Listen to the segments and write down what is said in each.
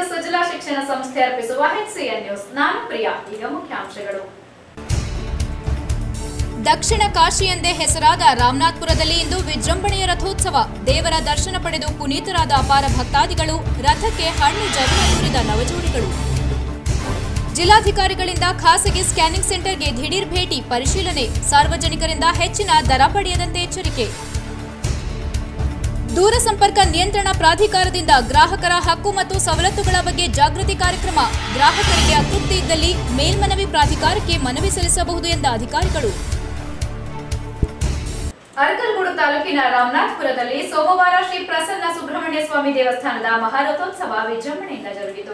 ಇದು ಸುಜಲಾ ಶಿಕ್ಷಣ ಸಂಸ್ಥೆ ಅರ್ಪಿಸುವ ಎನ್ ನ್ಯೂಸ್ ನಾನು ಪ್ರಿಯಾ ಈಗ ಮುಖ್ಯಾಂಶಗಳು ದಕ್ಷಿಣ ಕಾಶಿ ಎಂದೇ ಹೆಸರಾದ ರಾಮನಾಥ್ಪುರದಲ್ಲಿ ಇಂದು ವಿಜೃಂಭಣೆಯ ರಥೋತ್ಸವ ದೇವರ ದರ್ಶನ ಪಡೆದು ಪುನೀತರಾದ ಅಪಾರ ಭಕ್ತಾದಿಗಳು ರಥಕ್ಕೆ ಹಣ್ಣು ಜಗಳ ಸುರಿದ ನವಜೋಡಿಗಳು ಜಿಲ್ಲಾಧಿಕಾರಿಗಳಿಂದ ಖಾಸಗಿ ಸ್ಕ್ಯಾನಿಂಗ್ ಸೆಂಟರ್ಗೆ ದಿಢೀರ್ ಭೇಟಿ ಪರಿಶೀಲನೆ ಸಾರ್ವಜನಿಕರಿಂದ ಹೆಚ್ಚಿನ ದರ ಪಡೆಯದಂತೆ ಎಚ್ಚರಿಕೆ ದೂರಸಂಪರ್ಕ ನಿಯಂತ್ರಣ ಪ್ರಾಧಿಕಾರದಿಂದ ಗ್ರಾಹಕರ ಹಕ್ಕು ಮತ್ತು ಸವಲತ್ತುಗಳ ಬಗ್ಗೆ ಜಾಗೃತಿ ಕಾರ್ಯಕ್ರಮ ಗ್ರಾಹಕರಿಗೆ ಅತೃಪ್ತಿ ಇದ್ದಲ್ಲಿ ಮೇಲ್ಮನವಿ ಪ್ರಾಧಿಕಾರಕ್ಕೆ ಮನವಿ ಸಲ್ಲಿಸಬಹುದು ಎಂದ ಅಧಿಕಾರಿಗಳು ಅರಕಲಗೂಡು ತಾಲೂಕಿನ ರಾಮನಾಥ್ಪುರದಲ್ಲಿ ಸೋಮವಾರ ಶ್ರೀ ಪ್ರಸನ್ನ ಸುಬ್ರಹ್ಮಣ್ಯ ಸ್ವಾಮಿ ದೇವಸ್ಥಾನದ ಮಹಾರಥೋತ್ಸವ ವಿಜೃಂಭಣೆಯಿಂದ ಜರುಗಿತು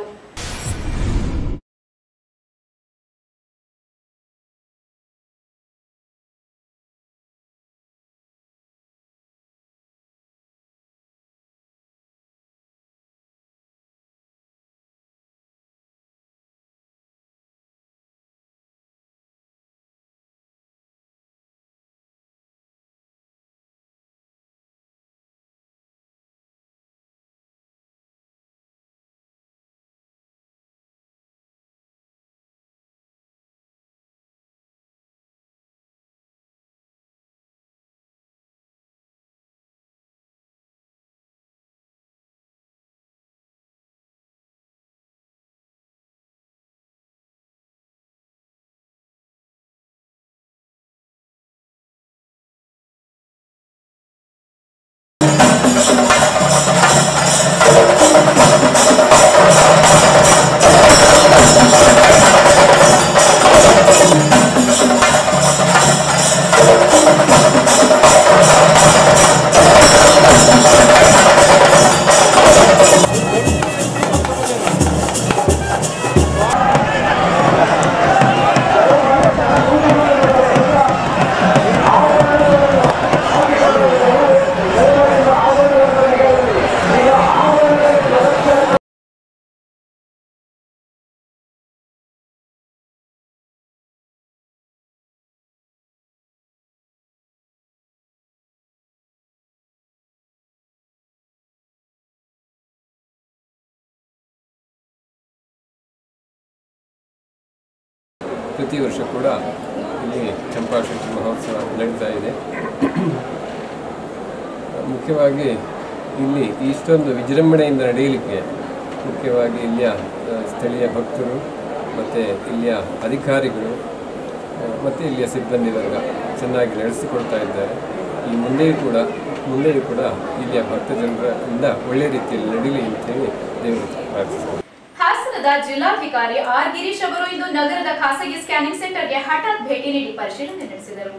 ಪ್ರತಿ ವರ್ಷ ಕೂಡ ಇಲ್ಲಿ ಚಂಪಾಷಷ್ಠಿ ಮಹೋತ್ಸವ ನಡೀತಾ ಇದೆ ಮುಖ್ಯವಾಗಿ ಇಲ್ಲಿ ಇಷ್ಟೊಂದು ವಿಜೃಂಭಣೆಯಿಂದ ನಡೆಯಲಿಕ್ಕೆ ಮುಖ್ಯವಾಗಿ ಇಲ್ಲಿಯ ಆ, ಸ್ಥಳೀಯ ಭಕ್ತರು ಮತ್ತು ಇಲ್ಲಿಯ ಅಧಿಕಾರಿಗಳು ಮತ್ತು ಇಲ್ಲಿಯ ಸಿಬ್ಬಂದಿ ವರ್ಗ ಚೆನ್ನಾಗಿ ನಡೆಸಿಕೊಡ್ತಾ ಇದ್ದಾರೆ ಈ ಮುಂದೆಯೂ ಕೂಡ ಮುಂದೆಯೂ ಕೂಡ ಇಲ್ಲಿಯ ಭಕ್ತ ಜನರಿಂದ ಒಳ್ಳೆಯ ರೀತಿಯಲ್ಲಿ ನಡೀಲಿ ಅಂತೇಳಿ ದೇವರು ಪ್ರಾರ್ಥಿಸ್ತಾರೆ ಹಾಸನದ ಜಿಲ್ಲಾಧಿಕಾರಿ ಆರ್ ಗಿರೀಶ್ ಅವರು ಇಂದು ನಗರದ ಖಾಸಗಿ ಸ್ಕ್ಯಾನಿಂಗ್ ಸೆಂಟರ್ಗೆ ಹಠಾತ್ ಭೇಟಿ ನೀಡಿ ಪರಿಶೀಲನೆ ನಡೆಸಿದರು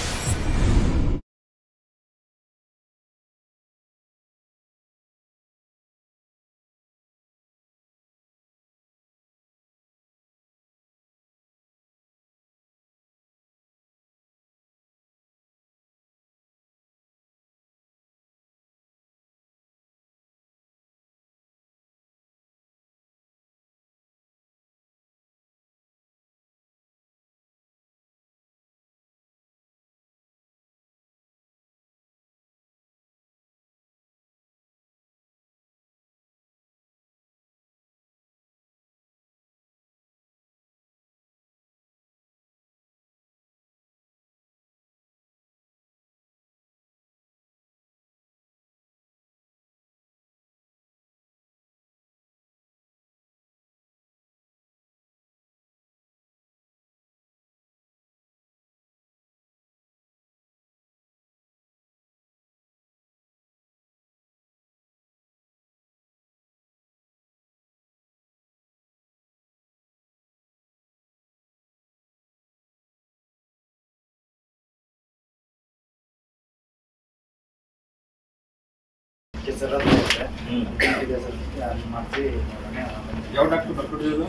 ಸರ್ ಅದು ಇದೆ. ಇದೆ ಸರ್ ಅಲ್ಲಿ ಮಾಡಿಸಿ ನೋಡೋಣ ಆಮೇಲೆ ಯಾವ ಡಾಕ್ಟರ್ ಬರ್ಕೊಟ್ಟಿರೋದು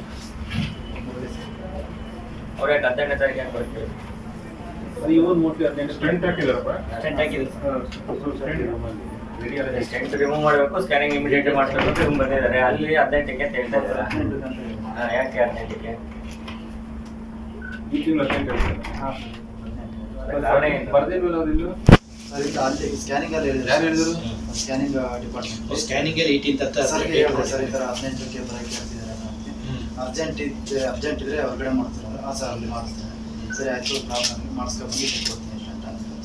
ಅವ್ರೇ ಹದಿನೆಂಟನೇ ತಾರೀಕು ಏನು ಬರ್ತೀವಿ ಅದು ಇವನ್ ಮೋಟ್ಲಿ ಹದಿನೆಂಟು ಸ್ಟೆಂಟ್ ಹಾಕಿದಾರಪ್ಪ ಸ್ಟೆಂಟ್ ಹಾಕಿದ್ರು ರೆಡಿ ಆಗಿದೆ ಸ್ಟೆಂಟ್ ರಿಮೂವ್ ಮಾಡಬೇಕು ಸ್ಕ್ಯಾನಿಂಗ್ ಇಮಿಡಿಯೇಟ್ ಮಾಡಿಸ್ಬೇಕು ಇವ್ನು ಬಂದಿದ್ದಾರೆ ಅಲ್ಲಿ ಹದಿನೆಂಟಕ್ಕೆ ಅಂತ ಹೇಳ್ತಾ ಇದ್ದಾರೆ ಹಾಂ ಯಾಕೆ ಹದಿನೆಂಟಕ್ಕೆ ಈ ತಿಂಗಳು ಹದಿನೆಂಟು ಕಾರಣ ಏನು? ಬರ್ದೇಲ್ವಲ್ಲ ಅವ್ರು ಇಲ್ಲೂ ಸರ್ ಇಲ್ಲ ಅಲ್ಲಿ ಸ್ಕ್ಯಾನಿಂಗ್ ಅಲ್ಲಿ ಯಾರು ಹೇಳಿದ್ರು? ಸ್ಕ್ಯಾನಿಂಗ್ ಡಿಪಾರ್ಟ್ಮೆಂಟ್ ಸ್ಕ್ಯಾನಿಂಗ್ ಅಲ್ಲಿ ಏಯ್ಟೀನ್ ಅಂತ ಸರ್ ಹೇಳಿದೆ ಸರ್ ಈ ಥರ ಹದಿನೆಂಟಕ್ಕೆ ಬರೋಕ್ಕೆ ಹೇಳ್ತಿದ್ದಾರೆ ಅರ್ಜೆಂಟ್ ಇದ್ದರೆ ಅರ್ಜೆಂಟ್ ಇದ್ರೆ ಹೊರಗಡೆ ಮಾಡ್ತಾರೆ ಹಾಂ ಸರ್ ಅಲ್ಲಿ ಮಾಡಿಸ್ತಾರೆ ಸರಿ ಆಯಿತು ಪ್ರಾಬ್ಲಮ್ ಮಾಡಿಸ್ಕೊಂಡು ಕೊಡ್ತೀನಿ ಅಂತ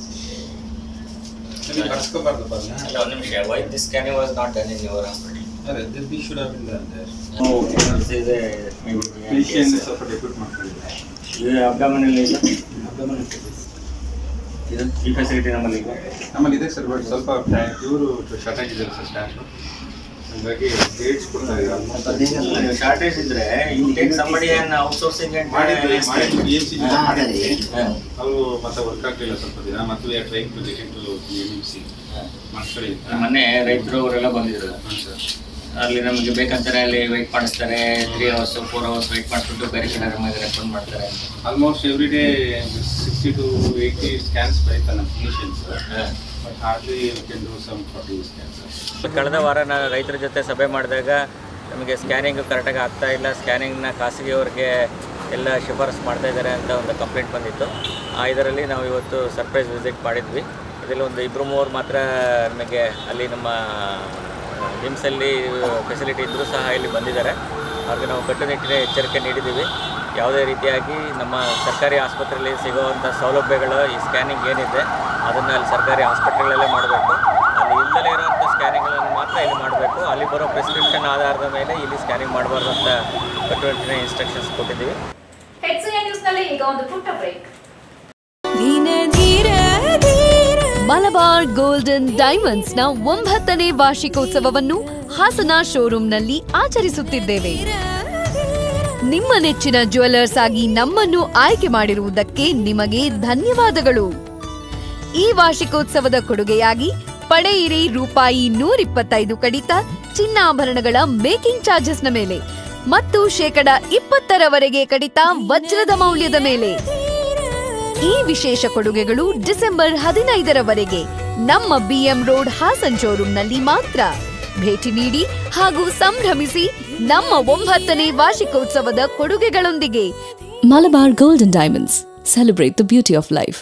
ನಿಮಗೆ ಕರ್ಸ್ಕೋಬಾರ್ದಪ್ಪ ಅದನ್ನ ಅಲ್ಲ ಒಂದು ನಿಮಿಷ why this scanning was not done in your hospital ಅದೇ this be should have been done there ಇದೆ ಪೇಷಂಟ್ ಸ್ವಲ್ಪ ಡೆಪ್ಯೂಟ್ ಮಾಡ್ಕೊಂಡಿದ್ದಾರೆ ಇದು ಅಬ್ಡಮನಲ್ಲಿ ಇಲ್ಲ ಇದು ಈ ಫೆಸಿಲಿಟಿ ನಮ್ಮಲ್ಲಿ ಇಲ್ಲ ನಮ್ಮಲ್ಲಿ ಇದೆ ಸರ್ ಬಟ್ ಸ್ವಲ್ಪ ಇವರು ಶಾರ್ಟೇಜ್ ಇದ್ದಾರೆ ಸರ್ ಸ್ಟಾಫ್ ಹಂಗಾಗಿ ಡೇಟ್ಸ್ ಕೊಡ್ತಾ ಇದ್ದಾರೆ ಆಲ್ಮೋಸ್ಟ್ ಶಾರ್ಟೇಜ್ ಇದ್ರೆ ಯು ಟೇಕ್ ಸಂಬಡಿ ಅನ್ನ ಔಟ್ಸೋರ್ಸಿಂಗ್ ಮಾಡಿದ್ವಿ ಮಾಡಿ ಎಮ್ ಸಿ ಮಾಡಿದ್ವಿ ಹಾ. ಅವರು ಮತ್ತೆ ವರ್ಕ್ ಆಗ್ಲಿಲ್ಲ ಸ್ವಲ್ಪ ದಿನ ಮತ್ತು we are train to get in to M C ಮಾಡ್ಕೊಳ್ಳಿ ಅಂತ ಮೊನ್ನೆ ರೈತರು ಅವರೆಲ್ಲ ಬಂದಿದ್ರು ಹಾಂ ಸರ್ ಅಲ್ಲಿ ನಮಗೆ ಬೇಕಂತಾರೆ ಅಲ್ಲಿ ವೆಯ್ಟ್ ಮಾಡಿಸ್ತಾರೆ three hours four hours wait ಮಾಡಿಸ್ಬಿಟ್ಟು ಬೇರೆ ಕಡೆ ನಮಗೆ ರೆಫರ್ ಮಾಡ್ತಾರೆ ಅಂತ almost every day sixty to eighty scans ಬರೀತಾರೆ ನಮ್ಮ clinicians but hardly can do some forty scans ಕಳೆದ ವಾರ ನಾನು ರೈತರ ಜೊತೆ ಸಭೆ ಮಾಡಿದಾಗ ನಮಗೆ ಸ್ಕ್ಯಾನಿಂಗ್ ಕರೆಕ್ಟಾಗಿ ಆಗ್ತಾ ಇಲ್ಲ ಸ್ಕ್ಯಾನಿಂಗ್ನ ಖಾಸಗಿಯವ್ರಿಗೆ ಎಲ್ಲ ಶಿಫಾರಸು ಮಾಡ್ತಾ ಇದ್ದಾರೆ ಅಂತ ಒಂದು ಕಂಪ್ಲೇಂಟ್ ಬಂದಿತ್ತು ಆ ಇದರಲ್ಲಿ ನಾವು ಇವತ್ತು ಸರ್ಪ್ರೈಸ್ ವಿಸಿಟ್ ಮಾಡಿದ್ವಿ ಇದರಲ್ಲಿ ಒಂದು ಇಬ್ಬರು ಮೂವರು ಮಾತ್ರ ನಮಗೆ ಅಲ್ಲಿ ನಮ್ಮ ನಿಮ್ಸಲ್ಲಿ ಫೆಸಿಲಿಟಿ ಇದ್ದರೂ ಸಹ ಇಲ್ಲಿ ಬಂದಿದ್ದಾರೆ ಅವ್ರಿಗೆ ನಾವು ಕಟ್ಟುನಿಟ್ಟಿನ ಎಚ್ಚರಿಕೆ ನೀಡಿದ್ದೀವಿ ಯಾವುದೇ ರೀತಿಯಾಗಿ ನಮ್ಮ ಸರ್ಕಾರಿ ಆಸ್ಪತ್ರೆಯಲ್ಲಿ ಸಿಗುವಂಥ ಸೌಲಭ್ಯಗಳು ಈ ಸ್ಕ್ಯಾನಿಂಗ್ ಏನಿದೆ ಅದನ್ನು ಅಲ್ಲಿ ಸರ್ಕಾರಿ ಆಸ್ಪತ್ರೆಗಳಲ್ಲೇ ಮಾಡಬೇಕು ಅಲ್ಲಿ ಇಲ್ಲದೇ ಇರುವಂಥ ಸ್ಕ್ಯಾನಿಂಗ್ಗಳನ್ನು ಮಾತ್ರ ಇಲ್ಲಿ ಮಾಡಬೇಕು ಅಲ್ಲಿ ಬರೋ ಪ್ರಿಸ್ಕ್ರಿಪ್ಷನ್ ಆಧಾರದ ಮೇಲೆ ಇಲ್ಲಿ ಸ್ಕ್ಯಾನಿಂಗ್ ಮಾಡಬಾರ್ದು ಅಂತ ಕಟ್ಟುನಿಟ್ಟಿನ ಇನ್ಸ್ಟ್ರಕ್ಷನ್ಸ್ ಕೊಟ್ಟಿದ್ದೀವಿ ಹೆಚ್ಸಿಎನ್ ನ್ಯೂಸ್ನಲ್ಲಿ ಈಗ ಒಂದು ಪುಟ್ಟ ಬ್ರೇಕ್ ಮಲಬಾರ್ ಗೋಲ್ಡನ್ ಡೈಮಂಡ್ಸ್ ನ ಒಂಬತ್ತನೇ ವಾರ್ಷಿಕೋತ್ಸವವನ್ನು ಹಾಸನ ಶೋರೂಮ್ನಲ್ಲಿ ಆಚರಿಸುತ್ತಿದ್ದೇವೆ ನಿಮ್ಮ ನೆಚ್ಚಿನ ಜ್ಯುವೆಲ್ಲರ್ಸ್ ಆಗಿ ನಮ್ಮನ್ನು ಆಯ್ಕೆ ಮಾಡಿರುವುದಕ್ಕೆ ನಿಮಗೆ ಧನ್ಯವಾದಗಳು ಈ ವಾರ್ಷಿಕೋತ್ಸವದ ಕೊಡುಗೆಯಾಗಿ ಪಡೆಯಿರಿ ರೂಪಾಯಿ ನೂರಿಪ್ಪತ್ತೈದು ಕಡಿತ ಚಿನ್ನಾಭರಣಗಳ ಮೇಕಿಂಗ್ ಚಾರ್ಜಸ್ನ ಮೇಲೆ ಮತ್ತು ಶೇಕಡ ಇಪ್ಪತ್ತರವರೆಗೆ ಕಡಿತ ವಜ್ರದ ಮೌಲ್ಯದ ಮೇಲೆ ಈ ವಿಶೇಷ ಕೊಡುಗೆಗಳು ಡಿಸೆಂಬರ್ ಹದಿನೈದರವರೆಗೆ ನಮ್ಮ ಬಿಎಂ ರೋಡ್ ಹಾಸನ್ ಶೋರೂಮ್ನಲ್ಲಿ ಮಾತ್ರ ಭೇಟಿ ನೀಡಿ ಹಾಗೂ ಸಂಭ್ರಮಿಸಿ ನಮ್ಮ ಒಂಬತ್ತನೇ ವಾರ್ಷಿಕೋತ್ಸವದ ಕೊಡುಗೆಗಳೊಂದಿಗೆ Malabar Golden Diamonds. Celebrate the beauty of life.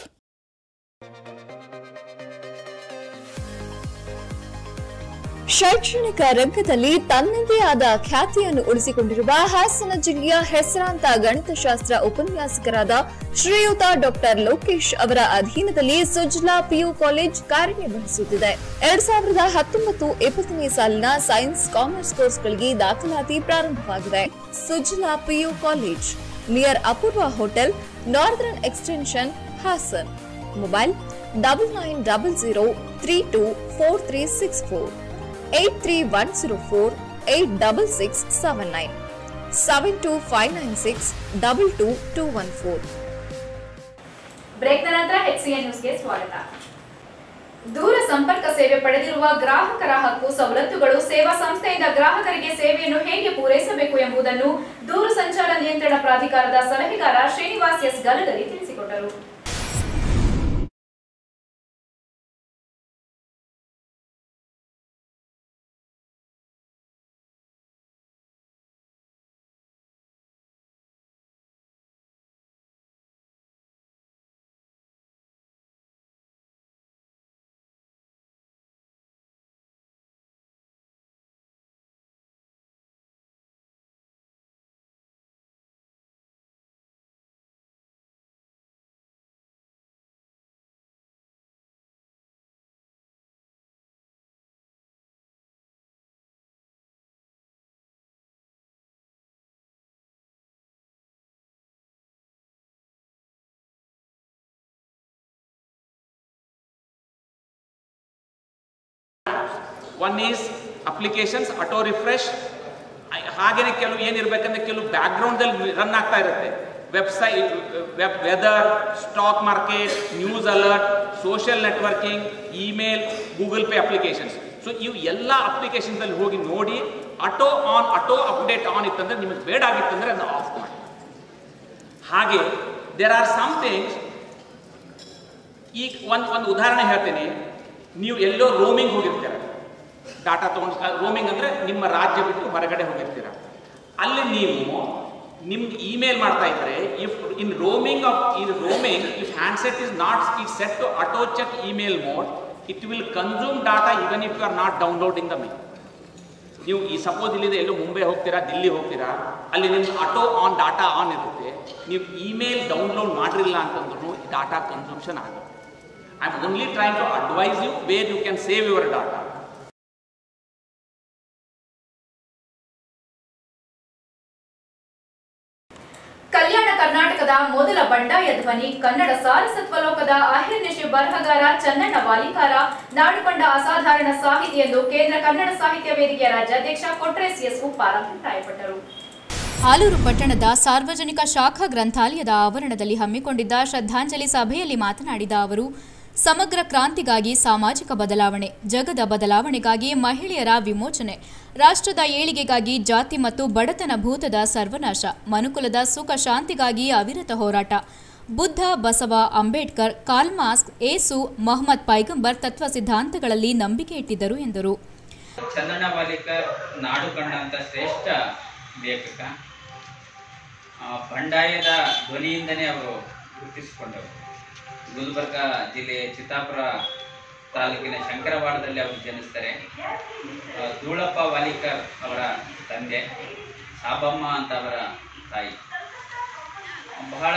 ಶೈಕ್ಷಣಿಕ ರಂಗದಲ್ಲಿ ತನ್ನದೇ ಆದ ಖ್ಯಾತಿಯನ್ನು ಉಳಿಸಿಕೊಂಡಿರುವ ಹಾಸನ ಜಿಲ್ಲೆಯ ಹೆಸರಾಂತ ಗಣಿತಶಾಸ್ತ್ರ ಉಪನ್ಯಾಸಕರಾದ ಶ್ರೀಯುತ ಡಾಕ್ಟರ್ ಲೋಕೇಶ್ ಅವರ ಅಧೀನದಲ್ಲಿ ಸುಜ್ಲಾ ಪಿಯು ಕಾಲೇಜ್ ಕಾರ್ಯನಿರ್ವಹಿಸುತ್ತಿದೆ ಎರಡ್ ಸಾವಿರದ ಹತ್ತೊಂಬತ್ತು ಇಪ್ಪತ್ತನೇ ಸಾಲಿನ ಸೈನ್ಸ್ ಕಾಮರ್ಸ್ ಕೋರ್ಸ್ಗಳಿಗೆ ದಾಖಲಾತಿ ಪ್ರಾರಂಭವಾಗಿದೆ Sujla PU college near Apoorva hotel northern extension Hassan mobile double nine double zero three two four three six four eight three one zero four eight double six seven nine seven two five nine six double two two one four ಬ್ರೇಕ್ನ ನಂತರ HCN ನ್ಯೂಸ್ಗೆ ಸ್ವಾಗತ ದೂರ ಸಂಪರ್ಕ ಸೇವೆ ಪಡೆದಿರುವ ಗ್ರಾಹಕರ ಹಕ್ಕು ಸವಲತ್ತುಗಳು ಸೇವಾ ಸಂಸ್ಥೆಯಿಂದ ಗ್ರಾಹಕರಿಗೆ ಸೇವೆಯನ್ನು ಹೇಗೆ ಪೂರೈಸಬೇಕು ಎಂಬುದನ್ನು ದೂರ ಸಂಚಾರ ನಿಯಂತ್ರಣ ಪ್ರಾಧಿಕಾರದ ಸಲಹೆಗಾರ ಶ್ರೀನಿವಾಸ್ ಎಸ್ ಗಲಗಲಿ ತಿಳಿಸಿಕೊಟ್ಟರು one is applications auto refresh ಹಾಗೇನೆ ಕೆಲವು ಏನಿರ್ಬೇಕಂದ್ರೆ ಕೆಲವು ಬ್ಯಾಕ್ಗ್ರೌಂಡಲ್ಲಿ ರನ್ ಆಗ್ತಾ ಇರುತ್ತೆ website web weather stock market news alert social networking email Google Pay applications so ಇವು ಎಲ್ಲ ಅಪ್ಲಿಕೇಶನ್ಸಲ್ಲಿ ಹೋಗಿ ನೋಡಿ auto on auto update on ಇತ್ತಂದ್ರೆ ನಿಮಗೆ ಬೇಡ ಆಗಿತ್ತಂದ್ರೆ ಅದನ್ನ ಆಫ್ ಮಾಡಿ ಹಾಗೆ ದೇರ್ ಆರ್ ಸಮಥಿಂಗ್ಸ್ ಈಗ ಒಂದು ಒಂದು ಉದಾಹರಣೆ ಹೇಳ್ತೀನಿ ನೀವು ಎಲ್ಲೋ ರೋಮಿಂಗ್ ಹೋಗಿರ್ತೀರ ಡಾಟಾ ತೊಗೊಂಡು ರೋಮಿಂಗ್ ಅಂದರೆ ನಿಮ್ಮ ರಾಜ್ಯ ಬಿಟ್ಟು ಹೊರಗಡೆ ಹೋಗಿರ್ತೀರ ಅಲ್ಲಿ ನೀವು ನಿಮ್ಗೆ ಇಮೇಲ್ ಮಾಡ್ತಾ ಇದ್ರೆ if in roaming off in roaming if handset is not it set to auto check email mode it will consume data even if you are not downloading the mail ನೀವು ಈ ಸಪೋಸ್ ಇಲ್ಲಿದೆ ಎಲ್ಲೋ ಮುಂಬೈ ಹೋಗ್ತೀರಾ ದಿಲ್ಲಿ ಹೋಗ್ತೀರಾ ಅಲ್ಲಿ ನಿಮ್ಮ auto on data on ಇರುತ್ತೆ ನೀವು email download ಮಾಡಿರಲಿಲ್ಲ ಅಂತಂದ್ರೂ ಡಾಟಾ ಕನ್ಸಂಪ್ಷನ್ ಆಗುತ್ತೆ I am only trying to advise you where you can save your data Kalyana ಕರ್ನಾಟಕದ ಮೊದಲ ಬಂಡಾಯ ಧ್ವನಿ ಕನ್ನಡ ಸಾರಸತ್ವ ಲೋಕದ ಅಹಿರ್ನಿಶಿ ಬರಹಗಾರ ಚನ್ನಣ್ಣ ವಾಲಿಕಾರ ನಾಡು ಕಂಡ ಅಸಾಧಾರಣ ಸಾಹಿತಿ ಎಂದು ಕೇಂದ್ರ ಕನ್ನಡ ಸಾಹಿತ್ಯ ವೇದಿಕೆಯ ರಾಜ್ಯಾಧ್ಯಕ್ಷ ಕೊಟ್ರೇಸ್ ಎಸ್ ಉಪ್ಪಾರ ಅಭಿಪ್ರಾಯಪಟ್ಟರು ಆಲೂರು ಪಟ್ಟಣದ ಸಾರ್ವಜನಿಕ ಶಾಖಾ ಗ್ರಂಥಾಲಯದ ಆವರಣದಲ್ಲಿ ಹಮ್ಮಿಕೊಂಡಿದ್ದ ಶ್ರದ್ಧಾಂಜಲಿ ಸಭೆಯಲ್ಲಿ ಮಾತನಾಡಿದ ಅವರು ಸಮಗ್ರ ಕ್ರಾಂತಿಗಾಗಿ ಸಾಮಾಜಿಕ ಬದಲಾವಣೆ ಜಗದ ಬದಲಾವಣೆಗಾಗಿ ಮಹಿಳೆಯರ ವಿಮೋಚನೆ ರಾಷ್ಟ್ರದ ಏಳಿಗೆಗಾಗಿ ಜಾತಿ ಮತ್ತು ಬಡತನ ಭೂತದ ಸರ್ವನಾಶ ಮನುಕುಲದ ಸುಖ ಶಾಂತಿಗಾಗಿ ಅವಿರತ ಹೋರಾಟ ಬುದ್ಧ ಬಸವ ಅಂಬೇಡ್ಕರ್ ಕಾರ್ಲ್ಮಾಸ್ಕ್ ಏಸು ಮೊಹಮ್ಮದ್ ಪೈಗಂಬರ್ ತತ್ವ ಸಿದ್ಧಾಂತಗಳಲ್ಲಿ ನಂಬಿಕೆ ಇಟ್ಟಿದ್ದರು ಎಂದರು ಚಂದಣ್ಣ ವಾಲಿಕರ್ ನಾಡು ಕಂಡಂಥ ಶ್ರೇಷ್ಠ ಲೇಖಕ ಆ, ಬಂಡಾಯದ ಧ್ವನಿಯಿಂದನೇ ಅವರು ಗುರುತಿಸಿಕೊಂಡವರು ಗುಲ್ಬರ್ಗ ಜಿಲ್ಲೆಯ ಚಿತ್ತಾಪುರ ತಾಲೂಕಿನ ಶಂಕರವಾಡದಲ್ಲಿ ಅವರು ಜನಿಸ್ತಾರೆ ಆ, ಧೂಳಪ್ಪ ವಾಲಿಕರ್ ಅವರ ತಂದೆ ಸಾಬಮ್ಮ ಅಂತ ಅವರ ತಾಯಿ ಬಹಳ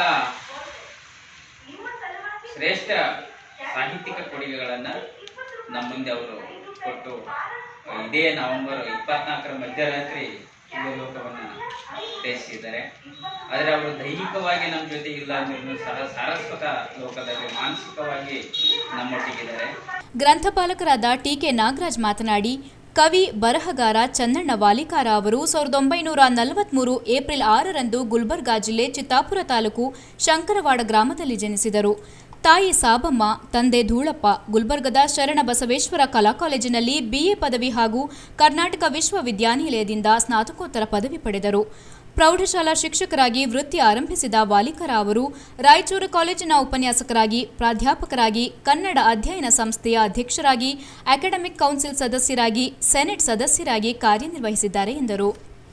ಶ್ರೇಷ್ಠ ಸಾಹಿತ್ಯಿಕ ಕೊಡುಗೆಗಳನ್ನು ನಮ್ಮ ಮುಂದೆ ಅವರು ಕೊಟ್ಟು ಇದೇ ನವೆಂಬರ್ ಇಪ್ಪತ್ನಾಲ್ಕರ ಮಧ್ಯರಾತ್ರಿ ಈ ಲೋಕವನ್ನು ಜಯಿಸಿದ್ದಾರೆ ಆದರೆ ಅವರು ದೈಹಿಕವಾಗಿ ನಮ್ಮ ಜೊತೆ ಇಲ್ಲ ಅಂದ್ರೂ ಸಹ ಸಾರಸ್ವತ ಲೋಕದಲ್ಲಿ ಮಾನಸಿಕವಾಗಿ ನಮ್ಮೊಟ್ಟಿಗಿದ್ದಾರೆ ಗ್ರಂಥಪಾಲಕರಾದ ಟಿಕೆ ನಾಗರಾಜ್ ಮಾತನಾಡಿ ಕವಿ ಬರಹಗಾರ ಚನ್ನಣ್ಣ ವಾಲಿಕಾರ ಅವರು ಸಾವಿರದ ಒಂಬೈನೂರ ನಲವತ್ಮೂರು ಏಪ್ರಿಲ್ ಆರರಂದು ಗುಲ್ಬರ್ಗಾ ಜಿಲ್ಲೆ ಚಿತ್ತಾಪುರ ತಾಲೂಕು ಶಂಕರವಾಡ ಗ್ರಾಮದಲ್ಲಿ ಜನಿಸಿದರು ತಾಯಿ ಸಾಬಮ್ಮ ತಂದೆ ಧೂಳಪ್ಪ ಗುಲ್ಬರ್ಗದ ಶರಣ ಬಸವೇಶ್ವರ ಕಲಾ ಕಾಲೇಜಿನಲ್ಲಿ ಬಿಎ ಪದವಿ ಹಾಗೂ ಕರ್ನಾಟಕ ವಿಶ್ವವಿದ್ಯಾನಿಲಯದಿಂದ ಸ್ನಾತಕೋತ್ತರ ಪದವಿ ಪಡೆದರು ಪ್ರೌಢಶಾಲಾ ಶಿಕ್ಷಕರಾಗಿ ವೃತ್ತಿ ಆರಂಭಿಸಿದ ವಾಲಿಕರ ಅವರು ರಾಯಚೂರು ಕಾಲೇಜಿನ ಉಪನ್ಯಾಸಕರಾಗಿ ಪ್ರಾಧ್ಯಾಪಕರಾಗಿ ಕನ್ನಡ ಅಧ್ಯಯನ ಸಂಸ್ಥೆಯ ಅಧ್ಯಕ್ಷರಾಗಿ ಅಕಾಡೆಮಿಕ್ ಕೌನ್ಸಿಲ್ ಸದಸ್ಯರಾಗಿ ಸೆನೆಟ್ ಸದಸ್ಯರಾಗಿ ಕಾರ್ಯನಿರ್ವಹಿಸಿದ್ದಾರೆ ಎಂದರು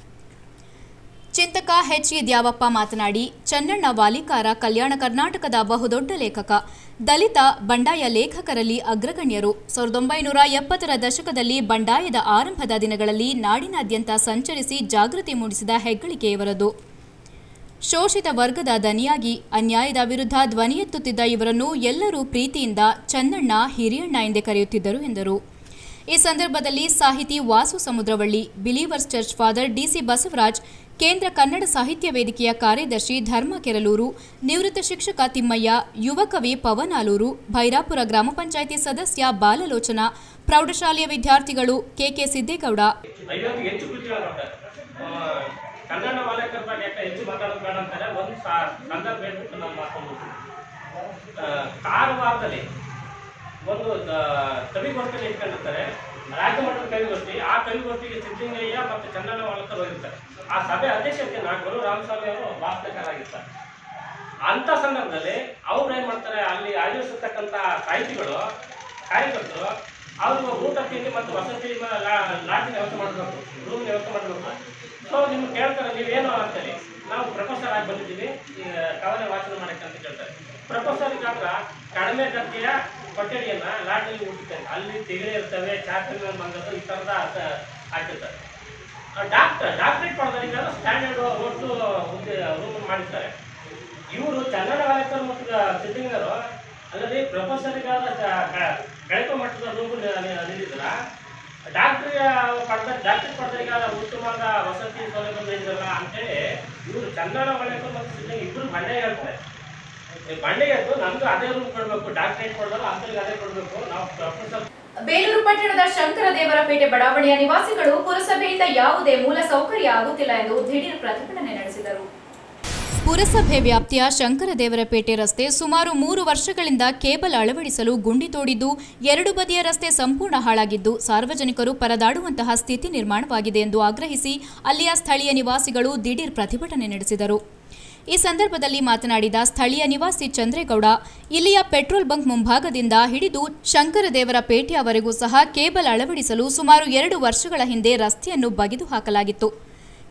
ಚಿಂತಕ ಎಚ್ ಇ ದ್ಯಾವಪ್ಪ ಮಾತನಾಡಿ ಚನ್ನಣ್ಣ ವಾಲಿಕಾರ ಕಲ್ಯಾಣ ಕರ್ನಾಟಕದ ಬಹುದೊಡ್ಡ ಲೇಖಕ ದಲಿತ ಬಂಡಾಯ ಲೇಖಕರಲ್ಲಿ ಅಗ್ರಗಣ್ಯರು ಸಾವಿರದ ಒಂಬೈನೂರ ಎಪ್ಪತ್ತರ ದಶಕದಲ್ಲಿ ಬಂಡಾಯದ ಆರಂಭದ ದಿನಗಳಲ್ಲಿ ನಾಡಿನಾದ್ಯಂತ ಸಂಚರಿಸಿ ಜಾಗೃತಿ ಮೂಡಿಸಿದ ಹೆಗ್ಗಳಿಕೆಯವರದು ಶೋಷಿತ ವರ್ಗದ ದನಿಯಾಗಿ ಅನ್ಯಾಯದ ವಿರುದ್ಧ ಧ್ವನಿ ಎತ್ತುತ್ತಿದ್ದ ಇವರನ್ನು ಎಲ್ಲರೂ ಪ್ರೀತಿಯಿಂದ ಚನ್ನಣ್ಣ ಹಿರಿಯಣ್ಣ ಎಂದೇ ಕರೆಯುತ್ತಿದ್ದರು ಎಂದರು ಈ ಸಂದರ್ಭದಲ್ಲಿ ಸಾಹಿತಿ Vasu Samudravalli believers church father D C Basavaraj ಕೇಂದ್ರ ಕನ್ನಡ ಸಾಹಿತ್ಯ ವೇದಿಕೆಯ ಕಾರ್ಯದರ್ಶಿ ಧರ್ಮ ಕೆರಲೂರು ನಿವೃತ್ತ ಶಿಕ್ಷಕ ತಿಮ್ಮಯ್ಯ ಯುವ ಕವಿ ಪವನ್ ಆಲೂರು ಭೈರಾಪುರ ಗ್ರಾಮ ಪಂಚಾಯಿತಿ ಸದಸ್ಯ ಬಾಲಲೋಚನ ಪ್ರೌಢಶಾಲೆಯ ವಿದ್ಯಾರ್ಥಿಗಳು ಕೆಕೆ ಸಿದ್ದೇಗೌಡ ಐವತ್ತು ಹೆಚ್ಚು ಕೃತಿಗಳು ಬರ್ತಾರೆ ಆ, ಕನ್ನಡ ವಾಲಕರ ಬಗ್ಗೆ ಯಾಕೆ ಹೆಚ್ಚು ಮಾತಾಡೋದು ಬೇಡ ಅಂತಾರೆ ಒಂದು ಸಾ- ಸಂದರ್ಭ ಹೇಳ್ಬಿಟ್ಟು ನಾನು ಮಾತಾಡೋದು ಕಾರವಾರದಲ್ಲಿ ಒಂದು ದ- ಕವಿಗೋಷ್ಠಿಯಲ್ಲಿ ಇಟ್ಕೊಂಡಿರ್ತಾರೆ ರಾಜ್ಯ ಮಟ್ಟದ ಕವಿಗೋಷ್ಠಿ ಆ ಕವಿಗೋಷ್ಠಿಗೆ ಸಿದ್ದಲಿಂಗಯ್ಯ ಮತ್ತು ಚಂದನ ವಾಲಕರ್ ಹೋಗಿರ್ತಾರೆ ಆ ಸಭೆ ಅಧ್ಯಕ್ಷತೆ ನಾಗರು ರಾಮಸ್ವಾಮಿ ಅವರು ಭಾಷಣಕಾರಾಗಿರ್ತಾರೆ ಅಂತ ಸಂದರ್ಭದಲ್ಲಿ ಅವ್ರು ಏನ್ ಮಾಡ್ತಾರೆ ಅಲ್ಲಿ ಆಯೋಜಿಸಿರ್ತಕ್ಕಂಥ ಸಾಹಿತಿಗಳು ಕಾರ್ಯಕರ್ತರು ಅವ್ರಿಗೆ ಊಟ ತಿಂಡಿ ಮತ್ತು ವಸತಿ ಲಾಡ್ಜಿನ ವ್ಯವಸ್ಥೆ ಮಾಡಬೇಕು ರೂಮ್ ವ್ಯವಸ್ಥೆ ಮಾಡಬೇಕು ಸೊ ನಿಮ್ಗೆ ಕೇಳ್ತಾರೆ ನೀವೇನು ಅಂತೇಳಿ ನಾವು ಪ್ರೊಫೆಸರ್ ಆಗಿ ಬಂದಿದ್ದೀವಿ ಈ ಕವನ ವಾಚನ ಮಾಡಕ್ಕೆ ಅಂತ ಕೇಳ್ತಾರೆ ಪ್ರೊಫೆಸರ್ ಆದ್ರ ಕಡಿಮೆ ದರ್ಜೆಯ ಕೊಠಡಿಯನ್ನ ಲಾಡ್ಜಲ್ಲಿ ಊಟಕ್ಕೆ ಅಲ್ಲಿ ತಿಗಡೆ ಇರ್ತವೆ ಚಾಕರಿ ಬಂದದ್ದು ಈ ಥರದ ಹಾಕಿರ್ತಾರೆ ಡಾಕ್ಟರ್ ಡಾಕ್ಟ್ರೇಟ್ ಪಡೆದವರಿಗೆ ಸ್ಟ್ಯಾಂಡರ್ಡ್ ಒಟ್ಟು ಹುದ್ದೆ ರೂಮ್ ಮಾಡಿರ್ತಾರೆ ಇವರು ಚನ್ನಡ ವಾಲಕರ್ ಮತ್ತು ಸಿದ್ಧಲಿಂಗರು ಅಲ್ಲದೆ ಪ್ರೊಫೆಸರ್ಗಾದ ಕಳಪ ಮಟ್ಟದ ರೂಪು ನಿಲ್ಲಿದ್ರ ಡಾಕ್ಟರ್ ಪಡೆದ ಡಾಕ್ಟರ್ ಪಡೆದವರಿಗಾದ ಉತ್ತಮವಾದ ವಸತಿ ಸೌಲಭ್ಯ ನೀಡಿದ್ರಲ್ಲ ಅಂತೇಳಿ ಇವರು ಚನ್ನಡ ವಾಲಕರ್ ಮತ್ತು ಸಿದ್ಧಲಿಂಗ ಇಬ್ಬರು ಬಂಡೆ ಹೇಳ್ತಾರೆ ಈ ಬಂಡೆ ಎದ್ದು ನಮ್ದು ಅದೇ ರೂಮ್ ಕೊಡ್ಬೇಕು ಡಾಕ್ಟರೇಟ್ ಕೊಡೋದಲ್ಲ ಅಂತರಿಗೆ ಅದೇ ಕೊಡ್ಬೇಕು ನಾವು ಪ್ರೊಫೆಸರ್ ಬೇಲೂರು ಪಟ್ಟಣದ ಶಂಕರ ದೇವರಪೇಟೆ ಬಡಾವಣೆಯ ನಿವಾಸಿಗಳು ಪುರಸಭೆಯಿಂದ ಯಾವುದೇ ಮೂಲ ಸೌಕರ್ಯ ಆಗುತ್ತಿಲ್ಲ ಎಂದು ದಿಢೀರ್ ಪ್ರತಿಭಟನೆ ನಡೆಸಿದರು ಪುರಸಭೆ ವ್ಯಾಪ್ತಿಯ ಶಂಕರದೇವರಪೇಟೆ ರಸ್ತೆ ಸುಮಾರು ಮೂರು ವರ್ಷಗಳಿಂದ ಕೇಬಲ್ ಅಳವಡಿಸಲು ಗುಂಡಿ ತೋಡಿದ್ದು ಎರಡು ಬದಿಯ ರಸ್ತೆ ಸಂಪೂರ್ಣ ಹಾಳಾಗಿದ್ದು ಸಾರ್ವಜನಿಕರು ಪರದಾಡುವಂತಹ ಸ್ಥಿತಿ ನಿರ್ಮಾಣವಾಗಿದೆ ಎಂದು ಆಗ್ರಹಿಸಿ ಅಲ್ಲಿಯ ಸ್ಥಳೀಯ ನಿವಾಸಿಗಳು ದಿಢೀರ್ ಪ್ರತಿಭಟನೆ ನಡೆಸಿದರು ಈ ಸಂದರ್ಭದಲ್ಲಿ ಮಾತನಾಡಿದ ಸ್ಥಳೀಯ ನಿವಾಸಿ ಚಂದ್ರೇಗೌಡ ಇಲ್ಲಿಯ ಪೆಟ್ರೋಲ್ ಬಂಕ್ ಮುಂಭಾಗದಿಂದ ಹಿಡಿದು ಶಂಕರದೇವರ ಪೇಟೆಯವರೆಗೂ ಸಹ ಕೇಬಲ್ ಅಳವಡಿಸಲು ಸುಮಾರು ಎರಡು ವರ್ಷಗಳ ಹಿಂದೆ ರಸ್ತೆಯನ್ನು ಬಗೆದು ಹಾಕಲಾಗಿತ್ತು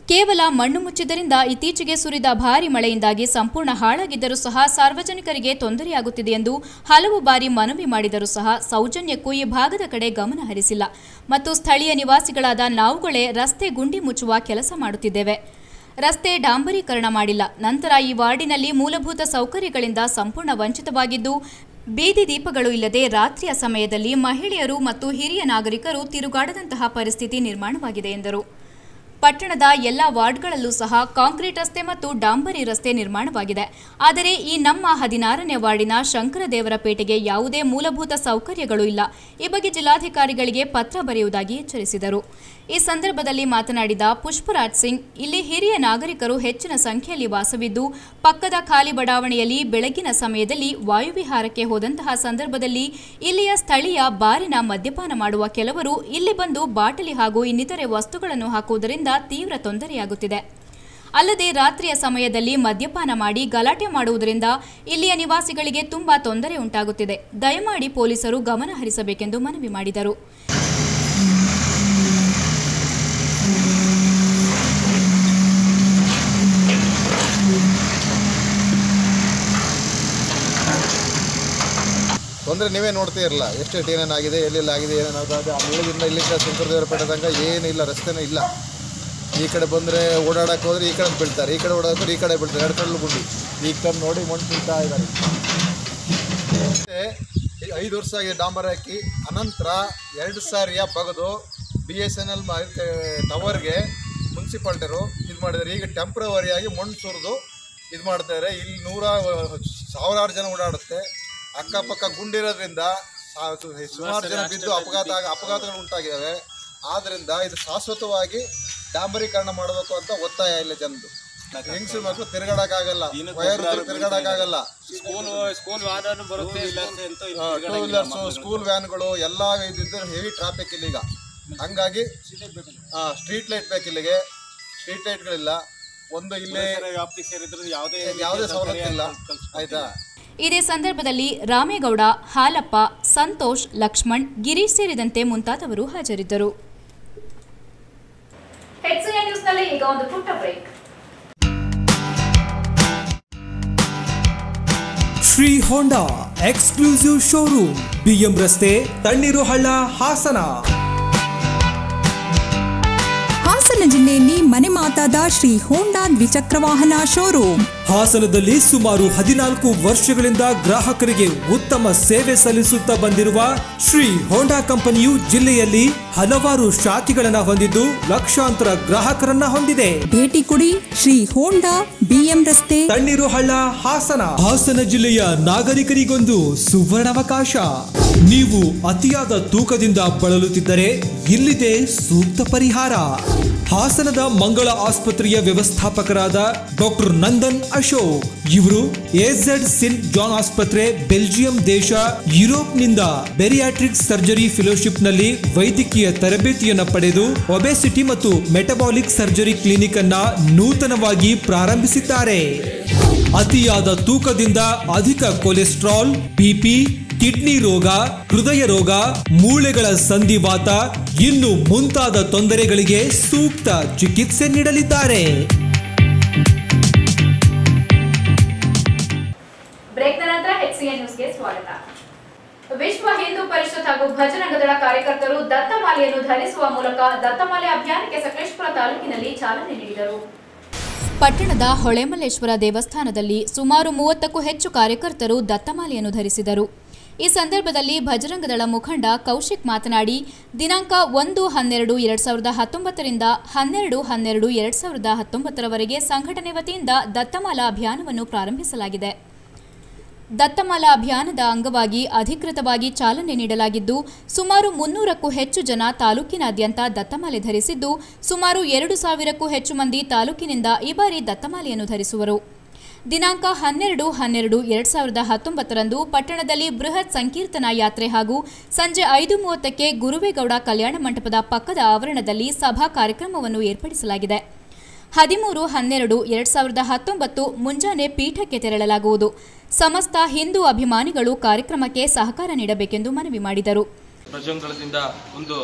ಕೇವಲ ಮಣ್ಣು ಮುಚ್ಚಿದ್ದರಿಂದ ಇತ್ತೀಚೆಗೆ ಸುರಿದ ಭಾರಿ ಮಳೆಯಿಂದಾಗಿ ಸಂಪೂರ್ಣ ಹಾಳಾಗಿದ್ದರೂ ಸಹ ಸಾರ್ವಜನಿಕರಿಗೆ ತೊಂದರೆಯಾಗುತ್ತಿದೆ ಎಂದು ಹಲವು ಬಾರಿ ಮನವಿ ಮಾಡಿದರೂ ಸಹ ಸೌಜನ್ಯಕ್ಕೂ ಈ ಭಾಗದ ಕಡೆ ಗಮನ ಹರಿಸಿಲ್ಲ ಮತ್ತು ಸ್ಥಳೀಯ ನಿವಾಸಿಗಳಾದ ನಾವುಗಳೇ ರಸ್ತೆ ಗುಂಡಿ ಮುಚ್ಚುವ ಕೆಲಸ ಮಾಡುತ್ತಿದ್ದೇವೆ ರಸ್ತೆ ಡಾಂಬರೀಕರಣ ಮಾಡಿಲ್ಲ ನಂತರ ಈ ವಾರ್ಡಿನಲ್ಲಿ ಮೂಲಭೂತ ಸೌಕರ್ಯಗಳಿಂದ ಸಂಪೂರ್ಣ ವಂಚಿತವಾಗಿದ್ದು ಬೀದಿ ದೀಪಗಳು ಇಲ್ಲದೆ ರಾತ್ರಿಯ ಸಮಯದಲ್ಲಿ ಮಹಿಳೆಯರು ಮತ್ತು ಹಿರಿಯ ನಾಗರಿಕರು ತಿರುಗಾಡದಂತಹ ಪರಿಸ್ಥಿತಿ ನಿರ್ಮಾಣವಾಗಿದೆ ಎಂದರು ಪಟ್ಟಣದ ಎಲ್ಲ ವಾರ್ಡ್ಗಳಲ್ಲೂ ಸಹ ಕಾಂಕ್ರೀಟ್ ರಸ್ತೆ ಮತ್ತು ಡಾಂಬರಿ ರಸ್ತೆ ನಿರ್ಮಾಣವಾಗಿದೆ ಆದರೆ ಈ ನಮ್ಮ ಹದಿನಾರನೇ ವಾರ್ಡಿನ ಶಂಕರದೇವರ ಪೇಟೆಗೆ ಯಾವುದೇ ಮೂಲಭೂತ ಸೌಕರ್ಯಗಳು ಇಲ್ಲ ಈ ಬಗ್ಗೆ ಜಿಲ್ಲಾಧಿಕಾರಿಗಳಿಗೆ ಪತ್ರ ಬರೆಯುವುದಾಗಿ ಎಚ್ಚರಿಸಿದರು ಈ ಸಂದರ್ಭದಲ್ಲಿ ಮಾತನಾಡಿದ ಪುಷ್ಪರಾಜ್ ಸಿಂಗ್ ಇಲ್ಲಿ ಹಿರಿಯ ನಾಗರಿಕರು ಹೆಚ್ಚಿನ ಸಂಖ್ಯೆಯಲ್ಲಿ ವಾಸವಿದ್ದು ಪಕ್ಕದ ಖಾಲಿ ಬಡಾವಣೆಯಲ್ಲಿ ಬೆಳಗಿನ ಸಮಯದಲ್ಲಿ ವಾಯುವಿಹಾರಕ್ಕೆ ಹೋದಂತಹ ಸಂದರ್ಭದಲ್ಲಿ ಇಲ್ಲಿಯ ಸ್ಥಳೀಯ ಬಾರಿನ ಮದ್ಯಪಾನ ಮಾಡುವ ಕೆಲವರು ಇಲ್ಲಿ ಬಂದು ಬಾಟಲಿ ಹಾಗೂ ಇನ್ನಿತರೆ ವಸ್ತುಗಳನ್ನು ಹಾಕುವುದರಿಂದ ತೀವ್ರ ತೊಂದರೆಯಾಗುತ್ತಿದೆ ಅಲ್ಲದೆ ರಾತ್ರಿಯ ಸಮಯದಲ್ಲಿ ಮದ್ಯಪಾನ ಮಾಡಿ ಗಲಾಟೆ ಮಾಡುವುದರಿಂದ ಇಲ್ಲಿಯ ನಿವಾಸಿಗಳಿಗೆ ತುಂಬಾ ತೊಂದರೆ ಉಂಟಾಗುತ್ತಿದೆ ದಯಮಾಡಿ ಪೊಲೀಸರು ಗಮನ ಹರಿಸಬೇಕೆಂದು ಮನವಿ ಮಾಡಿದರು ತೊಂದರೆ ನೀವೇ ನೋಡ್ತಾ ಇರಲ್ಲ ಎಷ್ಟೆಷ್ಟು ಏನೇನಾಗಿದೆ ಎಲ್ಲೆಲ್ಲ ಆಗಿದೆ ಏನೇನಾಗಿದೆ ಆ ಮೇಳದಿಂದ ಇಲ್ಲಿಂದ ಶಂಕರದೇವರ ಪೇಟೆ ತನಕ ಏನಿಲ್ಲ ರಸ್ತೆನೇ ಇಲ್ಲ ಈ ಕಡೆ ಬಂದರೆ ಓಡಾಡಕ್ಕೆ ಹೋದ್ರೆ ಈ ಕಡೆ ಬೀಳ್ತಾರೆ ಈ ಕಡೆ ಓಡಾಡಿದ್ರೆ ಈ ಕಡೆ ಬೀಳ್ತಾರೆ ಎರಡು ಕಡೆ ಗುಂಡಿ ಈಗ ತಂದು ನೋಡಿ ಮಣ್ಣು ತಿಂತಾ ಇದ್ದಾರೆ ಮತ್ತೆ ಈ ಐದು ವರ್ಷ ಆಗಿದೆ ಡಾಂಬರ್ ಹಾಕಿ ಅನಂತರ ಎರಡು ಸಾರಿಯ ಬಗದು ಬಿ ಎಸ್ ಎನ್ ಎಲ್ ಟವರ್ಗೆ ಮುನ್ಸಿಪಾಲ್ಟಿಯರು ಇದು ಮಾಡಿದ್ದಾರೆ ಈಗ ಟೆಂಪ್ರವರಿಯಾಗಿ ಮಣ್ಣು ಸುರಿದು ಇದು ಮಾಡ್ತಾರೆ ಇಲ್ಲಿ ನೂರ ಸಾವಿರಾರು ಜನ ಓಡಾಡುತ್ತೆ ಅಕ್ಕಪಕ್ಕ ಗುಂಡಿರೋದ್ರಿಂದ ಸಾ- ಸು- ಸುಮಾರು ಜನ ಬಿದ್ದು ಅಪಘಾತ ಆಗ- ಅಪಘಾತಗಳು ಉಂಟಾಗಿದ್ದಾವೆ ಆದ್ದರಿಂದ ಇದು ಶಾಶ್ವತವಾಗಿ ಡಾಂಬರೀಕರಣ ಮಾಡಬೇಕು ಅಂತ ಒತ್ತಾಯ ಇಲ್ಲ ಜನದು ಹೆಂಗಸರು ಮಕ್ಕಳು ತಿರುಗಾಡಕ್ಕಾಗಲ್ಲ ವಯೋವೃದ್ಧರು ತಿರುಗಾಡಕ್ಕಾಗಲ್ಲ ಸ್ಕೂಲ್ ಸ್ಕೂಲ್ ವಾಹನ ಬರುತ್ತೆ ಟೂ ವೀಲರ್ಸ್ ಸ್ಕೂಲ್ ವ್ಯಾನ್ಗಳು ಎಲ್ಲ ಇದ್ದಿದ್ದು ಹೆವಿ ಟ್ರಾಫಿಕ್ ಇಲ್ಲೀಗ ಹಂಗಾಗಿ ಸ್ಟ್ರೀಟ್ ಲೈಟ್ ಬೇಕು ಇಲ್ಲಿಗೆ ಸ್ಟ್ರೀಟ್ ಲೈಟ್ಗಳಿಲ್ಲ ಒಂದು ಇಲ್ಲೇ ವ್ಯಾಪ್ತಿ ಸೇರಿದ್ರೆ ಯಾವುದೇ ಯಾವುದೇ ಸವಲತ್ತು ಇಲ್ಲ ಆಯ್ತಾ ಇದೇ ಸಂದರ್ಭದಲ್ಲಿ ರಾಮೇಗೌಡ ಹಾಲಪ್ಪ ಸಂತೋಷ್ ಲಕ್ಷ್ಮಣ್ ಗಿರೀಶ್ ಸೇರಿದಂತೆ ಮುಂತಾದವರು ಹಾಜರಿದ್ದರು ಹೆಚ್ಸಿಎನ್ ನ್ಯೂಸ್ನಲ್ಲಿ ಈಗ ಒಂದು ಪುಟ್ಟ break Shri Honda exclusive showroom B M ರಸ್ತೆ ತಣ್ಣೀರು ಹಳ್ಳ ಹಾಸನ ಹಾಸನ ಜಿಲ್ಲೆಯಲ್ಲಿ ಮನೆ ಮಾತಾದ ಶ್ರೀ ಹೋಂಡಾ ದ್ವಿಚಕ್ರ ವಾಹನ ಶೋರೂಮ್ ಹಾಸನದಲ್ಲಿ ಸುಮಾರು ಹದಿನಾಲ್ಕು ವರ್ಷಗಳಿಂದ ಗ್ರಾಹಕರಿಗೆ ಉತ್ತಮ ಸೇವೆ ಸಲ್ಲಿಸುತ್ತಾ ಬಂದಿರುವ ಶ್ರೀ ಹೋಂಡಾ ಕಂಪನಿಯು ಜಿಲ್ಲೆಯಲ್ಲಿ ಹಲವಾರು ಶಾಖೆಗಳನ್ನ ಹೊಂದಿದ್ದು ಲಕ್ಷಾಂತರ ಗ್ರಾಹಕರನ್ನ ಹೊಂದಿದೆ ಭೇಟಿ ಕೊಡಿ ಶ್ರೀ ಹೋಂಡಾ ಬಿಎಂ ರಸ್ತೆ ತಣ್ಣೀರು ಹಳ್ಳ ಹಾಸನ ಹಾಸನ ಜಿಲ್ಲೆಯ ನಾಗರಿಕರಿಗೊಂದು ಸುವರ್ಣಾವಕಾಶ ನೀವು ಅತಿಯಾದ ತೂಕದಿಂದ ಬಳಲುತ್ತಿದ್ದರೆ ಇಲ್ಲಿದೆ ಸೂಕ್ತ ಪರಿಹಾರ ಹಾಸನದ ಮಂಗಳ ಆಸ್ಪತ್ರೆಯ ವ್ಯವಸ್ಥಾಪಕರಾದ ಡಾಕ್ಟರ್ ನಂದನ್ ಅಶೋಕ್ ಇವರು ಎಝೆಡ್ ಸಿನ್ ಜಾನ್ ಆಸ್ಪತ್ರೆ ಬೆಲ್ಜಿಯಂ ದೇಶ ಯುರೋಪ್ನಿಂದ ಬೆರಿಯಾಟ್ರಿಕ್ ಸರ್ಜರಿ ಫೆಲೋಶಿಪ್ ನಲ್ಲಿ ವೈದ್ಯಕೀಯ ತರಬೇತಿಯನ್ನು ಪಡೆದು ಒಬೆಸಿಟಿ ಮತ್ತು ಮೆಟಬಾಲಿಕ್ ಸರ್ಜರಿ ಕ್ಲಿನಿಕ್ ಅನ್ನ ನೂತನವಾಗಿ ಪ್ರಾರಂಭಿಸಿದ್ದಾರೆ ಅತಿಯಾದ ತೂಕದಿಂದ ಅಧಿಕ ಕೊಲೆಸ್ಟ್ರಾಲ್ ಬಿಪಿ ಕಿಡ್ನಿ ರೋಗ ಹೃದಯ ರೋಗ ಮೂಳೆಗಳ ಸಂಧಿವಾತ ಇನ್ನು ಮುಂತಾದ ತೊಂದರೆಗಳಿಗೆ ಸೂಕ್ತ ಚಿಕಿತ್ಸೆ ನೀಡಲಿದ್ದಾರೆ ಬ್ರೇಕ್ನ ನಂತರ ಹೆಚ್ಸಿಎನ್ ನ್ಯೂಸ್ಗೆ ಸ್ವಾಗತ ವಿಶ್ವ ಹಿಂದೂ ಪರಿಷತ್ ಹಾಗೂ ಭಜರಂಗದಳ ಕಾರ್ಯಕರ್ತರು ದತ್ತಮಾಲೆಯನ್ನು ಧರಿಸುವ ಮೂಲಕ ದತ್ತಮಾಲೆ ಅಭಿಯಾನಕ್ಕೆ ಸಕಲೇಶ್ಪುರ ತಾಲೂಕಿನಲ್ಲಿ ಚಾಲನೆ ನೀಡಿದರು ಪಟ್ಟಣದ ಹೊಳೆಮಲ್ಲೇಶ್ವರ ದೇವಸ್ಥಾನದಲ್ಲಿ ಸುಮಾರು ಮೂವತ್ತಕ್ಕೂ ಹೆಚ್ಚು ಕಾರ್ಯಕರ್ತರು ದತ್ತಮಾಲೆಯನ್ನು ಧರಿಸಿದರು ಈ ಸಂದರ್ಭದಲ್ಲಿ ಭಜರಂಗದಳ ಮುಖಂಡ ಕೌಶಿಕ್ ಮಾತನಾಡಿ ದಿನಾಂಕ ಒಂದು ಹನ್ನೆರಡು ಎರಡ್ ಸಾವಿರದ ಹತ್ತೊಂಬತ್ತರಿಂದ ಹನ್ನೆರಡು ಹನ್ನೆರಡು ಎರಡ್ ಸಾವಿರದ ಹತ್ತೊಂಬತ್ತರವರೆಗೆ ಸಂಘಟನೆ ವತಿಯಿಂದ ದತ್ತಮಾಲಾ ಅಭಿಯಾನವನ್ನು ಪ್ರಾರಂಭಿಸಲಾಗಿದೆ ದತ್ತಮಾಲಾ ಅಭಿಯಾನದ ಅಂಗವಾಗಿ ಅಧಿಕೃತವಾಗಿ ಚಾಲನೆ ನೀಡಲಾಗಿದ್ದು ಸುಮಾರು ಮುನ್ನೂರಕ್ಕೂ ಹೆಚ್ಚು ಜನ ತಾಲೂಕಿನಾದ್ಯಂತ ದತ್ತಮಾಲೆ ಧರಿಸಿದ್ದು ಸುಮಾರು ಎರಡು ಸಾವಿರಕ್ಕೂ ಹೆಚ್ಚು ಮಂದಿ ತಾಲೂಕಿನಿಂದ ಈ ಬಾರಿ ದತ್ತಮಾಲೆಯನ್ನು ಧರಿಸುವರು ದಿನಾಂಕ ಹನ್ನೆರಡು ಹನ್ನೆರಡು ಎರಡ್ ಸಾವಿರದ ಹತ್ತೊಂಬತ್ತರಂದು ಪಟ್ಟಣದಲ್ಲಿ ಬೃಹತ್ ಸಂಕೀರ್ತನಾ ಯಾತ್ರೆ ಹಾಗೂ ಸಂಜೆ ಐದು ಮೂವತ್ತಕ್ಕೆ ಗುರುವೇಗೌಡ ಕಲ್ಯಾಣ ಮಂಟಪದ ಪಕ್ಕದ ಆವರಣದಲ್ಲಿ ಸಭಾ ಕಾರ್ಯಕ್ರಮವನ್ನು ಏರ್ಪಡಿಸಲಾಗಿದೆ ಹದಿಮೂರು ಹನ್ನೆರಡು ಎರಡ್ ಸಾವಿರದ ಹತ್ತೊಂಬತ್ತು ಮುಂಜಾನೆ ಪೀಠಕ್ಕೆ ತೆರಳಲಾಗುವುದು ಸಮಸ್ತ ಹಿಂದೂ ಅಭಿಮಾನಿಗಳು ಕಾರ್ಯಕ್ರಮಕ್ಕೆ ಸಹಕಾರ ನೀಡಬೇಕೆಂದು ಮನವಿ ಮಾಡಿದರು ಪ್ರಜಂಗಳದಿಂದ ಒಂದು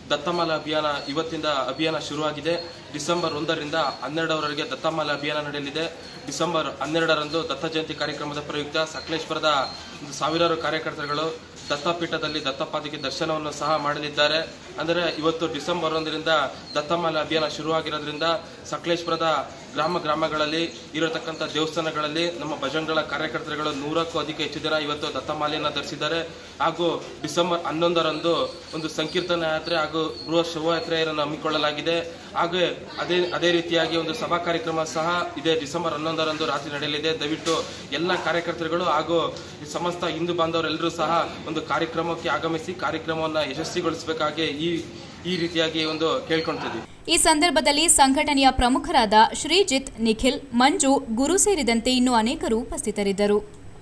ದತ್ತಮಾಲೆ ಅಭಿಯಾನ ಇವತ್ತಿಂದ ಅಭಿಯಾನ ಶುರುವಾಗಿದೆ ಡಿಸೆಂಬರ್ ಒಂದರಿಂದ ಹನ್ನೆರಡರವರೆಗೆ ದತ್ತಮಾಲೆ ಅಭಿಯಾನ ನಡೆಯಲಿದೆ ಡಿಸೆಂಬರ್ ಹನ್ನೆರಡರಂದು ದತ್ತ ಜಯಂತಿ ಕಾರ್ಯಕ್ರಮದ ಪ್ರಯುಕ್ತ ಸಕಲೇಶ್ವರದ ಒಂದು ಸಾವಿರಾರು ಕಾರ್ಯಕರ್ತರುಗಳು ದತ್ತಪೀಠದಲ್ಲಿ ದತ್ತಪಾದಿಗೆ ದರ್ಶನವನ್ನು ಸಹ ಮಾಡಲಿದ್ದಾರೆ ಅಂದರೆ ಇವತ್ತು ಡಿಸೆಂಬರ್ ಒಂದರಿಂದ ದತ್ತಮಾಲೆ ಅಭಿಯಾನ ಶುರುವಾಗಿರೋದ್ರಿಂದ ಸಕಲೇಶ್ವರದ ಗ್ರಾಮ ಗ್ರಾಮಗಳಲ್ಲಿ ಇರತಕ್ಕಂಥ ದೇವಸ್ಥಾನಗಳಲ್ಲಿ ನಮ್ಮ ಭಜನ್ಗಳ ಕಾರ್ಯಕರ್ತರುಗಳು ನೂರಕ್ಕೂ ಅಧಿಕ ಹೆಚ್ಚು ಜನ ಇವತ್ತು ದತ್ತಮಾಲೆಯನ್ನು ಧರಿಸಿದ್ದಾರೆ ಹಾಗೂ ಡಿಸೆಂಬರ್ ಹನ್ನೊಂದರಂದು ಒಂದು ಸಂಕೀರ್ತನ ಯಾತ್ರೆ ಹಾಗೂ ಬೃಹತ್ ಶೋಭಾಯಾತ್ರೆಯನ್ನು ಹಮ್ಮಿಕೊಳ್ಳಲಾಗಿದೆ ಹಾಗೆ ಅದೇ ಅದೇ ರೀತಿಯಾಗಿ ಒಂದು ಸಭಾ ಕಾರ್ಯಕ್ರಮ ಸಹ ಇದೇ ಡಿಸೆಂಬರ್ ಹನ್ನೊಂದರಂದು ರಾತ್ರಿ ನಡೆಯಲಿದೆ ದಯವಿಟ್ಟು ಎಲ್ಲ ಕಾರ್ಯಕರ್ತರುಗಳು ಹಾಗೂ ಈ ಸಮಸ್ತ ಹಿಂದೂ ಬಾಂಧವರೆಲ್ಲರೂ ಸಹ ಒಂದು ಕಾರ್ಯಕ್ರಮಕ್ಕೆ ಆಗಮಿಸಿ ಕಾರ್ಯಕ್ರಮವನ್ನು ಯಶಸ್ವಿಗೊಳಿಸಬೇಕಾಗಿ ಈ ಈ ರೀತಿಯಾಗಿ ಒಂದು ಕೇಳ್ಕೊಳ್ತಿದ್ವಿ ಈ ಸಂದರ್ಭದಲ್ಲಿ ಸಂಘಟನೆಯ ಪ್ರಮುಖರಾದ ಶ್ರೀಜಿತ್ ನಿಖಿಲ್ ಮಂಜು ಗುರು ಸೇರಿದಂತೆ ಇನ್ನೂ ಅನೇಕರು ಉಪಸ್ಥಿತರಿದ್ದರು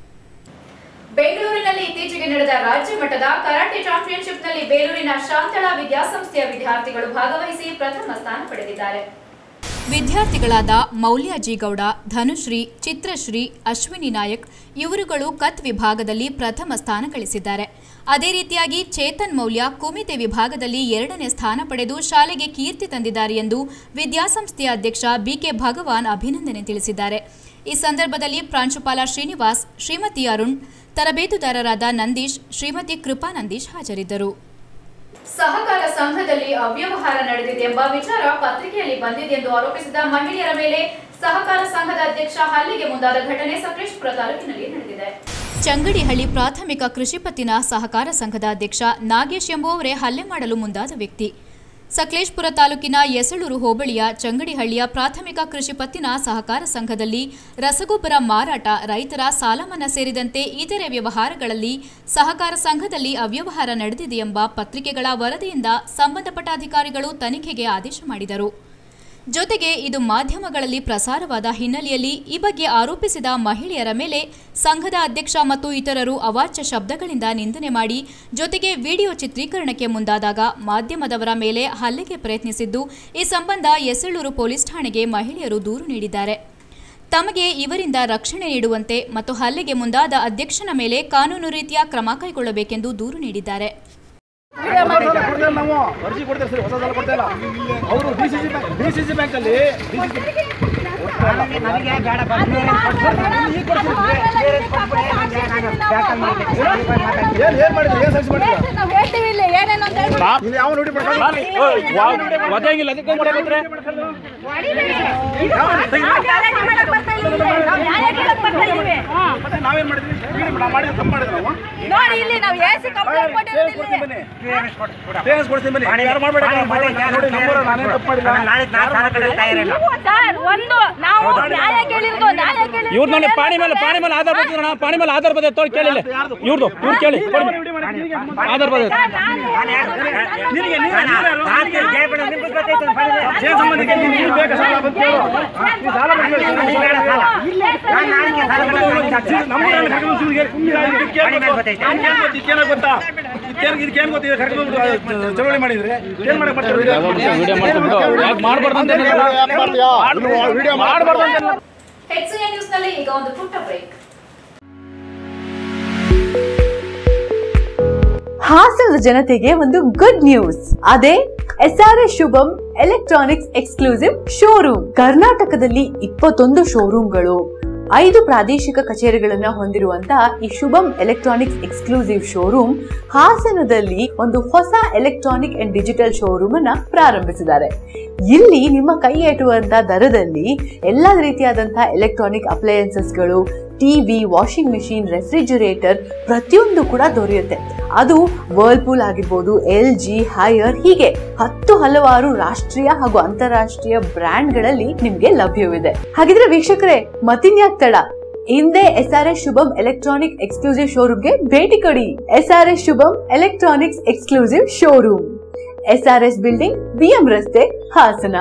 ಬೆಂಗಳೂರಿನಲ್ಲಿ ಇತ್ತೀಚೆಗೆ ನಡೆದ ರಾಜ್ಯ ಮಟ್ಟದ ಕರಾಟೆ ಚಾಂಪಿಯನ್ಶಿಪ್ನಲ್ಲಿ ಬೇಲೂರಿನ ಶಾಂತಳಾ ವಿದ್ಯಾಸಂಸ್ಥೆಯ ವಿದ್ಯಾರ್ಥಿಗಳು ಭಾಗವಹಿಸಿ ಪ್ರಥಮ ಸ್ಥಾನ ಪಡೆದಿದ್ದಾರೆ ವಿದ್ಯಾರ್ಥಿಗಳಾದ ಮೌಲ್ಯ ಜಿ ಗೌಡ ಧನುಶ್ರೀ ಚಿತ್ರಶ್ರೀ ಅಶ್ವಿನಿ ನಾಯಕ್ ಇವರುಗಳು ಕತ್ ವಿಭಾಗದಲ್ಲಿ ಪ್ರಥಮ ಸ್ಥಾನ ಗಳಿಸಿದ್ದಾರೆ ಅದೇ ರೀತಿಯಾಗಿ ಚೇತನ್ ಮೌಲ್ಯ ಕುಮಿತೆ ವಿಭಾಗದಲ್ಲಿ ಎರಡನೇ ಸ್ಥಾನ ಪಡೆದು ಶಾಲೆಗೆ ಕೀರ್ತಿ ತಂದಿದ್ದಾರೆ ಎಂದು ವಿದ್ಯಾಸಂಸ್ಥೆಯ ಅಧ್ಯಕ್ಷ ಬಿಕೆ ಭಗವಾನ್ ಅಭಿನಂದನೆ ತಿಳಿಸಿದ್ದಾರೆ ಈ ಸಂದರ್ಭದಲ್ಲಿ ಪ್ರಾಂಶುಪಾಲ ಶ್ರೀನಿವಾಸ್ ಶ್ರೀಮತಿ ಅರುಣ್ ತರಬೇತುದಾರರಾದ ನಂದೀಶ್ ಶ್ರೀಮತಿ ಕೃಪಾ ನಂದೀಶ್ ಹಾಜರಿದ್ದರು ಸಹಕಾರ ಸಂಘದಲ್ಲಿ ಅವ್ಯವಹಾರ ನಡೆದಿದೆ ಎಂಬ ವಿಚಾರ ಪತ್ರಿಕೆಯಲ್ಲಿ ಬಂದಿದೆ ಎಂದು ಆರೋಪಿಸಿದ ಮಹಿಳೆಯರ ಮೇಲೆ ಸಹಕಾರ ಸಂಘದ ಅಧ್ಯಕ್ಷ ಹಲ್ಲೆಗೆ ಮುಂದಾದ ಘಟನೆ ಸಕಲೇಶ್ಪುರ ತಾಲೂಕಿನಲ್ಲಿ ನಡೆದಿದೆ ಚಂಗಡಿಹಳ್ಳಿ ಪ್ರಾಥಮಿಕ ಕೃಷಿ ಪತ್ತಿನ ಸಹಕಾರ ಸಂಘದ ಅಧ್ಯಕ್ಷ ನಾಗೇಶ್ ಎಂಬುವವರೇ ಹಲ್ಲೆ ಮಾಡಲು ಮುಂದಾದ ವ್ಯಕ್ತಿ ಸಕಲೇಶ್ಪುರ ತಾಲೂಕಿನ ಯಸಳೂರು ಹೋಬಳಿಯ ಚಂಗಡಿಹಳ್ಳಿಯ ಪ್ರಾಥಮಿಕ ಕೃಷಿ ಪತ್ತಿನ ಸಹಕಾರ ಸಂಘದಲ್ಲಿ ರಸಗೊಬ್ಬರ ಮಾರಾಟ ರೈತರ ಸಾಲ ಮನ್ನಾ ಸೇರಿದಂತೆ ಇತರೆ ವ್ಯವಹಾರಗಳಲ್ಲಿ ಸಹಕಾರ ಸಂಘದಲ್ಲಿ ಅವ್ಯವಹಾರ ನಡೆದಿದೆ ಎಂಬ ಪತ್ರಿಕೆಗಳ ವರದಿಯಿಂದ ಸಂಬಂಧಪಟ್ಟ ಅಧಿಕಾರಿಗಳು ತನಿಖೆಗೆ ಆದೇಶ ಮಾಡಿದರು ಜೊತೆಗೆ ಇದು ಮಾಧ್ಯಮಗಳಲ್ಲಿ ಪ್ರಸಾರವಾದ ಹಿನ್ನೆಲೆಯಲ್ಲಿ ಈ ಬಗ್ಗೆ ಆರೋಪಿಸಿದ ಮಹಿಳೆಯರ ಮೇಲೆ ಸಂಘದ ಅಧ್ಯಕ್ಷ ಮತ್ತು ಇತರರು ಅವಾಚ್ಯ ಶಬ್ದಗಳಿಂದ ನಿಂದನೆ ಮಾಡಿ ಜೊತೆಗೆ ವಿಡಿಯೋ ಚಿತ್ರೀಕರಣಕ್ಕೆ ಮುಂದಾದಾಗ ಮಾಧ್ಯಮದವರ ಮೇಲೆ ಹಲ್ಲೆಗೆ ಪ್ರಯತ್ನಿಸಿದ್ದು ಈ ಸಂಬಂಧ ಎಸಳೂರು ಪೊಲೀಸ್ ಠಾಣೆಗೆ ಮಹಿಳೆಯರು ದೂರು ನೀಡಿದ್ದಾರೆ ತಮಗೆ ಇವರಿಂದ ರಕ್ಷಣೆ ನೀಡುವಂತೆ ಮತ್ತು ಹಲ್ಲೆಗೆ ಮುಂದಾದ ಅಧ್ಯಕ್ಷನ ಮೇಲೆ ಕಾನೂನು ರೀತಿಯ ಕ್ರಮ ಕೈಗೊಳ್ಳಬೇಕೆಂದು ದೂರು ನೀಡಿದ್ದಾರೆ ನಾವು ಅರ್ಜಿ ಕೊಡ್ತೇವೆ ಸರ್ ಹೊಸ ಸಾಲ ಕೊಡ್ತಾ ಇಲ್ಲ ಅವರು D C C bank D C C ಬ್ಯಾಂಕಲ್ಲಿ ಏನ್ ಮಾಡಿದ್ರು ಏನ್ ಸರ್ಚ್ ಮಾಡಿದ್ರು ಇಲ್ಲಿ ಯಾವ ನೋಡಿ ಒದಗಿಲ್ಲ ಅದಕ್ಕೆ ಮಾಡಬೇಕ್ರೆ ನಾವೇನ್ ಮಾಡಿದ್ವಿ ನಾವು ಮಾಡಿದ್ರೆ ತಪ್ಪು ಮಾಡಿದ್ರು ನಾವು ನೋಡಿ ಇಲ್ಲಿ ನಾವು ಎಸಿ ಕಂಪ್ಲೇಂಟ್ ಕೊಟ್ಟಿರೋದಿಲ್ಲ ಪೇರೆಂಟ್ಸ್ ಕೊಡ್ತೀನಿ ಬನ್ನಿ ಯಾರು ಮಾಡಬೇಡ ನೋಡಿ ನಂಬರ್ ನಾನೇ ತಪ್ಪು ಮಾಡಿಲ್ಲ ಸರ್ ಒಂದು ನಾವು ನ್ಯಾಯ ಕೇಳಿರೋದು ನ್ಯಾಯ ಕೇಳಿರೋದು ಇವ್ರು ನೋಡಿ ಪಾಣಿ ಮೇಲೆ ಪಾಣಿ ಮೇಲೆ ಆಧಾರ ಬರ್ತದೆ ನಾವು ಪಾಣಿ ಮೇಲೆ ಆಧಾರ ಬರ್ತದೆ ತೋರಿ ಕೇಳಿಲ್ಲ ಇವ್ರದ್ದು ಇವ್ರು ಕೇಳಿ ಕೊಡಿ. ಆಧಾರ ಬರ್ತದೆ ನಿನಗೆ ಏನ್ ಸಂಬಂಧಕ್ಕೆ ನೀನು ಬೇಕಾ ಸಾಲ ಬಂದು ಕೇಳು ನೀ ಸಾಲ ಬಂದು ಕೇಳು. ನಮ್ಮೂರಲ್ಲಿ ಕರ್ಕೊಂಡು ಸುಮ್ನಿಗೆ ಕುಮ್ಮಿರ ಇದಕ್ಕೆ ಏನ್ ಗೊತ್ತು? ಇದಕ್ಕೇನ್ ಗೊತ್ತು? ಇದಕ್ಕೇನೋ ಗೊತ್ತಾ ಇದಕ್ಕೇನ್ ಇದಕ್ಕೇನ್ ಗೊತ್ತಿದೆ ಕರ್ಕೊಂಡು ಬಂದು ಚಳವಳಿ ಮಾಡಿದ್ರೆ ಏನ್ ಮಾಡಕ್ ಬರ್ತಾರೆ ವಿಡಿಯೋ ಮಾಡ್ಕೊಂಡು ಯಾಕೆ ಮಾಡ್ಬಾರ್ದು ಅಂತ ವಿಡಿಯೋ ಮಾಡಬಾರ್ದು ಅಂತ ಹೆಚ್ಸಿಎನ್ ನ್ಯೂಸ್ನಲ್ಲಿ ಈಗ ಒಂದು ಪುಟ್ಟ ಬ್ರೇಕ್ ಹಾಸನದ ಜನತೆಗೆ ಒಂದು ಗುಡ್ ನ್ಯೂಸ್ ಅದೇ S R S Shubham electronics exclusive showroom ಕರ್ನಾಟಕದಲ್ಲಿ ಇಪ್ಪತ್ತೊಂದು ಶೋರೂಮ್ಗಳು ಐದು ಪ್ರಾದೇಶಿಕ ಕಚೇರಿಗಳನ್ನ ಹೊಂದಿರುವಂತಹ ಈ ಶುಭಂ ಎಲೆಕ್ಟ್ರಾನಿಕ್ಸ್ ಎಕ್ಸ್ಕ್ಲೂಸಿವ್ ಶೋರೂಮ್ ಹಾಸನದಲ್ಲಿ ಒಂದು ಹೊಸ ಎಲೆಕ್ಟ್ರಾನಿಕ್ ಅಂಡ್ ಡಿಜಿಟಲ್ ಶೋರೂಮ್ ಅನ್ನ ಪ್ರಾರಂಭಿಸಿದ್ದಾರೆ ಇಲ್ಲಿ ನಿಮ್ಮ ಕೈ ಎಟುವಂತ ದರದಲ್ಲಿ ಎಲ್ಲಾ ರೀತಿಯಾದಂತಹ ಎಲೆಕ್ಟ್ರಾನಿಕ್ ಅಪ್ಲಯನ್ಸಸ್ಗಳು ಟಿವಿ ವಾಷಿಂಗ್ ಮಿಷಿನ್ ರೆಫ್ರಿಜರೇಟರ್ ಪ್ರತಿಯೊಂದು ಕೂಡ ದೊರೆಯುತ್ತೆ ಅದು ವರ್ಲ್ಪೂಲ್ ಆಗಿರ್ಬೋದು ಎಲ್ ಜಿ ಹೈಯರ್ ಹೀಗೆ ಹತ್ತು ಹಲವಾರು ರಾಷ್ಟ್ರೀಯ ಹಾಗೂ ಅಂತಾರಾಷ್ಟ್ರೀಯ ಬ್ರ್ಯಾಂಡ್ಗಳಲ್ಲಿ ನಿಮ್ಗೆ ಲಭ್ಯವಿದೆ ಹಾಗಿದ್ರೆ ವೀಕ್ಷಕರೇ ಮತ್ತಿನ್ಯಾಕ್ ತಡ ಹಿಂದೆ S R S Shubham electronic exclusive ಶೋರೂಮ್ಗೆ ಭೇಟಿ ಕೊಡಿ S R S Shubham electronics exclusive showroom S R S building B M ರಸ್ತೆ ಹಾಸನ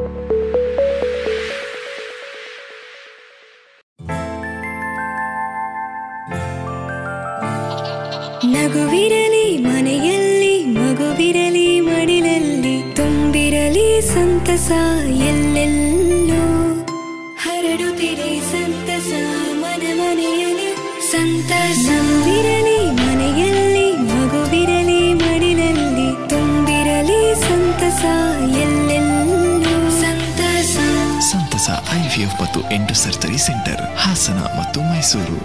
ನಗುವಿರಲಿ ಮನೆಯಲ್ಲಿ ಮಗುವಿರಲಿ ಮಡಿಲಲ್ಲಿ ತುಂಬಿರಲಿ ಸಂತಸ ಎಲ್ಲೆಲ್ಲೂ ಹರಡುತ್ತಿರಿ ಸಂತಸ ಮನ ಮನೆಯಲ್ಲಿ ಸಂತಸ ನಗುವಿರಲಿ ಮನೆಯಲ್ಲಿ ಮಗುವಿರಲಿ ಮಡಿಲಲ್ಲಿ ತುಂಬಿರಲಿ ಐವಿಎಫ್ ಮತ್ತು ಎಂಟು ಸರ್ಜರಿ ಸೆಂಟರ್ ಹಾಸನ ಮತ್ತು ಮೈಸೂರು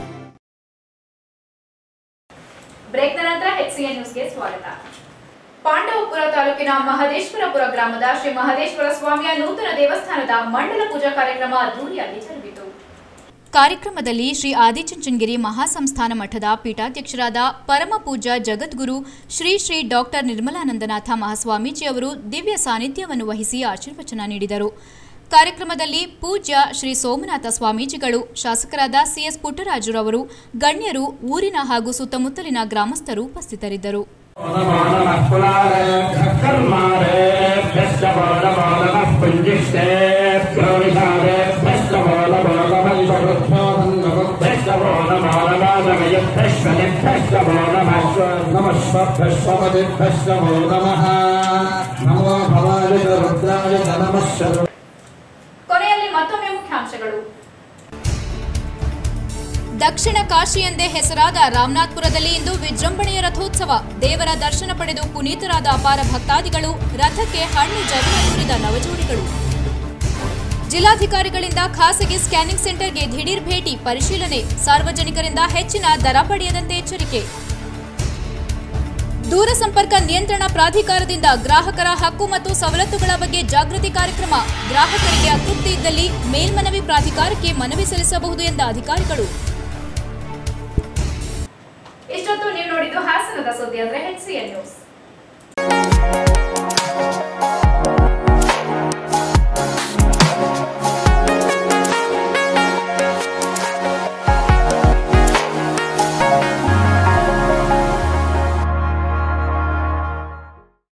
ಬ್ರೇಕ್ನ ನಂತರ ಎಚ್ಸಿಎನ್ ನ್ಯೂಸ್ಗೆ ಸ್ವಾಗತ ಪಾಂಡವಪುರ ತಾಲೂಕಿನ ಮಹದೇಶ್ವರಪುರ ಗ್ರಾಮದ ಶ್ರೀ ಮಹದೇಶ್ವರ ಸ್ವಾಮಿಯ ನೂತನ ದೇವಸ್ಥಾನದ ಮಂಡಲ ಪೂಜಾ ಕಾರ್ಯಕ್ರಮ ಅದ್ದೂರಿಯಾಗಿ ಜರುಗಿತು ಕಾರ್ಯಕ್ರಮದಲ್ಲಿ ಶ್ರೀ ಆದಿಚುಂಚನಗಿರಿ ಮಹಾಸಂಸ್ಥಾನ ಮಠದ ಪೀಠಾಧ್ಯಕ್ಷರಾದ ಪರಮ ಪೂಜ್ಯ ಜಗದ್ಗುರು ಶ್ರೀ ಶ್ರೀ ಡಾಕ್ಟರ್ ನಿರ್ಮಲಾನಂದನಾಥ ಮಹಾಸ್ವಾಮೀಜಿ ಅವರು ದಿವ್ಯ ಸಾನ್ನಿಧ್ಯವನ್ನು ವಹಿಸಿ ಆಶೀರ್ವಚನ ನೀಡಿದರು ಕಾರ್ಯಕ್ರಮದಲ್ಲಿ ಪೂಜ್ಯ ಶ್ರೀ ಸೋಮನಾಥ ಸ್ವಾಮೀಜಿಗಳು ಶಾಸಕರಾದ ಸಿಎಸ್ ಪುಟ್ಟರಾಜುರವರು ಗಣ್ಯರು ಊರಿನ ಹಾಗೂ ಸುತ್ತಮುತ್ತಲಿನ ಗ್ರಾಮಸ್ಥರು ಉಪಸ್ಥಿತರಿದ್ದರು ಕೊನೆಯಲ್ಲಿ ಮತ್ತೊಮ್ಮೆ ಮುಖ್ಯಾಂಶಗಳು ದಕ್ಷಿಣ ಕಾಶಿ ಎಂದೇ ಹೆಸರಾದ ರಾಮನಾಥ್ಪುರದಲ್ಲಿ ಇಂದು ವಿಜೃಂಭಣೆಯ ರಥೋತ್ಸವ ದೇವರ ದರ್ಶನ ಪಡೆದು ಪುನೀತರಾದ ಅಪಾರ ಭಕ್ತಾದಿಗಳು ರಥಕ್ಕೆ ಹಣ್ಣು ಜಗಳ ಸುರಿದ ನವಜೋಡಿಗಳು ಜಿಲ್ಲಾಧಿಕಾರಿಗಳಿಂದ ಖಾಸಗಿ ಸ್ಕ್ಯಾನಿಂಗ್ ಸೆಂಟರ್ಗೆ ದಿಢೀರ್ ಭೇಟಿ ಪರಿಶೀಲನೆ ಸಾರ್ವಜನಿಕರಿಂದ ಹೆಚ್ಚಿನ ದರ ಪಡೆಯದಂತೆ ಎಚ್ಚರಿಕೆ ದೂರಸಂಪರ್ಕ ನಿಯಂತ್ರಣ ಪ್ರಾಧಿಕಾರದಿಂದ ಗ್ರಾಹಕರ ಹಕ್ಕು ಮತ್ತು ಸವಲತ್ತುಗಳ ಬಗ್ಗೆ ಜಾಗೃತಿ ಕಾರ್ಯಕ್ರಮ ಗ್ರಾಹಕರಿಗೆ ಅತೃಪ್ತಿ ಇದ್ದಲ್ಲಿ ಮೇಲ್ಮನವಿ ಪ್ರಾಧಿಕಾರಕ್ಕೆ ಮನವಿ ಸಲ್ಲಿಸಬಹುದು ಎಂದ ಅಧಿಕಾರಿಗಳು ಇಷ್ಟೊತ್ತು ನೀವು ನೋಡಿದ್ದು ಹಾಸನದ ಸುದ್ದಿ ಅಂದ್ರೆ ಎಚ್ಸಿಎನ್ ನ್ಯೂಸ್